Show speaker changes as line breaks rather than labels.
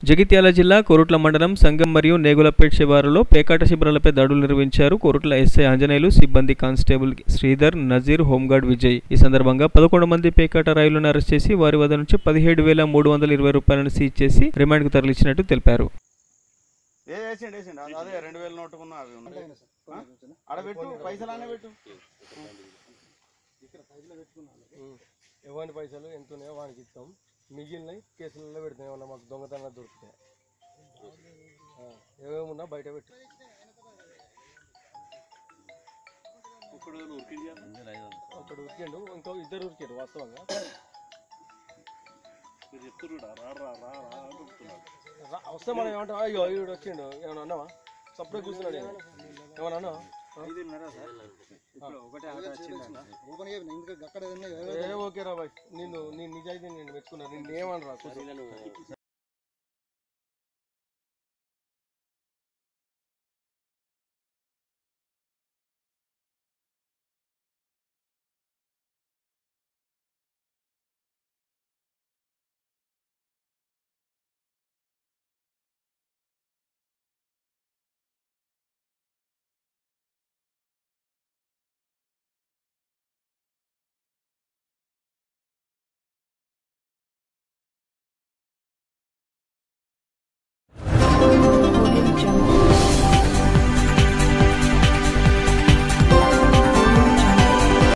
జగిత్యాల జిల్లా కోరుట్ల మండలం సంగం మరియు నేగులపేట్ శివారులో పేకాట శిబిరాలపై దాడులు నిర్వహించారు కోరుట్ల ఎస్ఐ ఆంజనేయులు సిబ్బంది కానిస్టేబుల్ శ్రీధర్ నజీర్ హోంగార్డ్ విజయ్ ఈ సందర్భంగా పదకొండు మంది పేకాట రాయులను అరెస్ట్ చేసి వారి వద్ద నుంచి పదిహేడు వేల మూడు వందల ఇరవై రూపాయలను సీజ్ చేసి రిమాండ్కు తరలించినట్టు తెలిపారు
ఏ వేసిండు వేసిండు అదే- అదే రెండు వేలు నోటుకున్నా అవి ఉన్నాయి ఆ? ఆడ పెట్టు పైసలు పెట్టు
ఎవరి పైసలు ఎంత ఉన్నాయో వానికి ఇస్తాం మిగిలినవి కేసులలో పెడతాం ఏమన్నా మాకు దొంగతనం దొరుకుతాయి ఆ, ఏమేమున్నా బయట పెట్టు ఒకడు ఉరికిండు ఇంకో ఇద్దరు ఉరికారు వాస్తవంగా రా- వస్తే మనం ఏమంటాం అయ్యో ఈడు వచ్చిండు ఏమన్నా అన్నావా సప్పుడే కూర్చున్నాడు ఈయన. ఏమన్నా అన్నావా ఏ ఓకే రా బాయ్ నిన్ను నీ నిజాయితీ నేను మెచ్చుకున్నా నిన్ను ఏమనరా కూర్చో